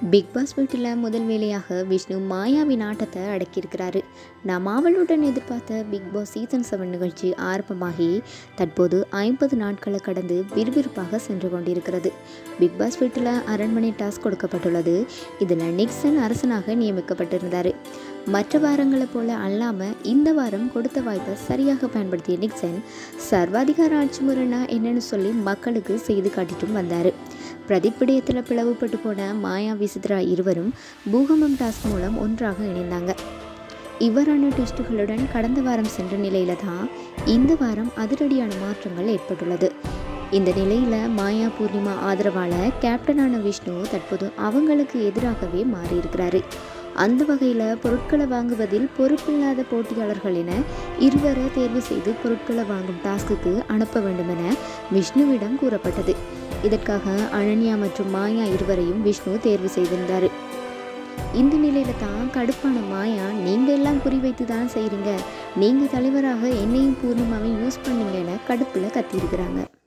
big pass வீட்டில் முதல் வேலையாக விஷ்ணு மாயாவின் ஆட்டத்தை அடக்கியிருக்கிறாரு நாம் ஆவலுடன் எதிர்பார்த்த பிக் பாஸ் சீசன் செவன் நிகழ்ச்சி ஆரம்பமாகி தற்போது ஐம்பது நாட்களை கடந்து விறுவிறுப்பாக சென்று கொண்டிருக்கிறது பிக் பாஸ் வீட்டில் அரண்மனை டாஸ்க் கொடுக்கப்பட்டுள்ளது இதில் நிக்சன் அரசனாக நியமிக்கப்பட்டிருந்தார் மற்ற வாரங்களை போல அல்லாமல் இந்த வாரம் கொடுத்த வாய்ப்பை சரியாக பயன்படுத்திய நிக்சன் சர்வாதிகார ஆட்சி முறைனா என்னன்னு சொல்லி மக்களுக்கு செய்து காட்டிட்டும் வந்தார் பிரதீப் விடயத்தில் பிளவுபட்டு போன மாயா விசித்ரா இருவரும் பூகம்பம் டாஸ்க் மூலம் ஒன்றாக இணைந்தாங்க இவ்வாறான ட்விஸ்டுகளுடன் கடந்த வாரம் சென்ற நிலையில தான் இந்த வாரம் அதிரடியான மாற்றங்கள் ஏற்பட்டுள்ளது இந்த நிலையில் மாயா பூர்ணிமா ஆதரவாளர் கேப்டனான விஷ்ணு தற்போது அவங்களுக்கு எதிராகவே மாறியிருக்கிறாரு அந்த வகையில் பொருட்களை வாங்குவதில் பொறுப்பில்லாத போட்டியாளர்கள் என இருவரை தேர்வு செய்து பொருட்களை வாங்கும் டாஸ்க்குக்கு அனுப்ப வேண்டும் என விஷ்ணுவிடம் கூறப்பட்டது இதற்காக அனன்யா மற்றும் மாயா இருவரையும் விஷ்ணு தேர்வு செய்திருந்தார் இந்த நிலையில தான் கடுப்பான மாயா நீங்க எல்லாம் குறிவைத்து தான் செய்றீங்க நீங்க தலைவராக என்னையும் பூர்ணிமாவையும் யூஸ் பண்ணீங்க என கடுப்புல கத்தியிருக்கிறாங்க